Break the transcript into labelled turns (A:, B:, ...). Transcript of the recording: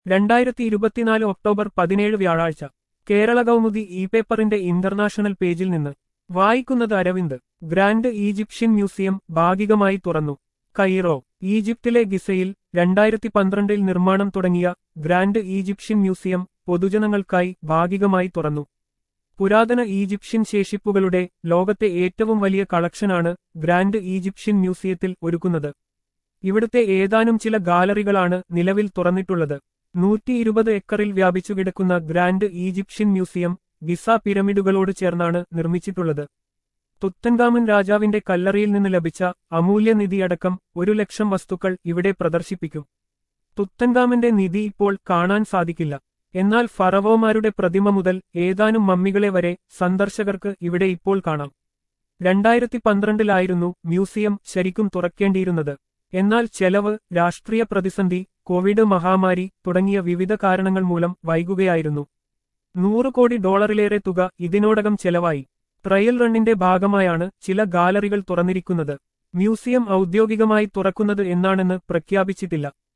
A: രണ്ടായിരത്തി ഇരുപത്തിനാല് ഒക്ടോബർ പതിനേഴ് വ്യാഴാഴ്ച കേരള കൗമുദി ഇ പേപ്പറിന്റെ ഇന്റർനാഷണൽ പേജിൽ നിന്ന് വായിക്കുന്നത് അരവിന്ദ് ഗ്രാൻഡ് ഈജിപ്ഷ്യൻ മ്യൂസിയം ഭാഗികമായി തുറന്നു കൈറോ ഈജിപ്തിലെ ഗിസയിൽ രണ്ടായിരത്തി പന്ത്രണ്ടിൽ നിർമ്മാണം തുടങ്ങിയ ഗ്രാൻഡ് ഈജിപ്ഷ്യൻ മ്യൂസിയം പൊതുജനങ്ങൾക്കായി ഭാഗികമായി തുറന്നു പുരാതന ഈജിപ്ഷ്യൻ ശേഷിപ്പുകളുടെ ലോകത്തെ ഏറ്റവും വലിയ കളക്ഷനാണ് ഗ്രാൻഡ് ഈജിപ്ഷ്യൻ മ്യൂസിയത്തിൽ ഒരുക്കുന്നത് ഇവിടുത്തെ ഏതാനും ചില ഗാലറികളാണ് നിലവിൽ തുറന്നിട്ടുള്ളത് നൂറ്റി ഇരുപത് ഏക്കറിൽ വ്യാപിച്ചു കിടക്കുന്ന ഗ്രാൻഡ് ഈജിപ്ഷ്യൻ മ്യൂസിയം ഗിസ പിരമിഡുകളോട് ചേർന്നാണ് നിർമ്മിച്ചിട്ടുള്ളത് തുത്തൻകാമൻ രാജാവിന്റെ കല്ലറിയിൽ നിന്ന് ലഭിച്ച അമൂല്യനിധിയടക്കം ഒരു ലക്ഷം വസ്തുക്കൾ ഇവിടെ പ്രദർശിപ്പിക്കും തുത്തൻകാമന്റെ നിധി ഇപ്പോൾ കാണാൻ സാധിക്കില്ല എന്നാൽ ഫറവോമാരുടെ പ്രതിമ മുതൽ ഏതാനും മമ്മികളെ വരെ സന്ദർശകർക്ക് ഇവിടെ ഇപ്പോൾ കാണാം രണ്ടായിരത്തി പന്ത്രണ്ടിലായിരുന്നു മ്യൂസിയം ശരിക്കും തുറക്കേണ്ടിയിരുന്നത് എന്നാൽ ചെലവ് രാഷ്ട്രീയ പ്രതിസന്ധി കോവിഡ് മഹാമാരി തുടങ്ങിയ വിവിധ കാരണങ്ങൾ മൂലം വൈകുകയായിരുന്നു നൂറ് കോടി ഡോളറിലേറെ തുക ഇതിനോടകം ചെലവായി ട്രയൽ റണ്ണിന്റെ ഭാഗമായാണ് ചില ഗാലറികൾ തുറന്നിരിക്കുന്നത് മ്യൂസിയം ഔദ്യോഗികമായി തുറക്കുന്നത് എന്നാണെന്ന് പ്രഖ്യാപിച്ചിട്ടില്ല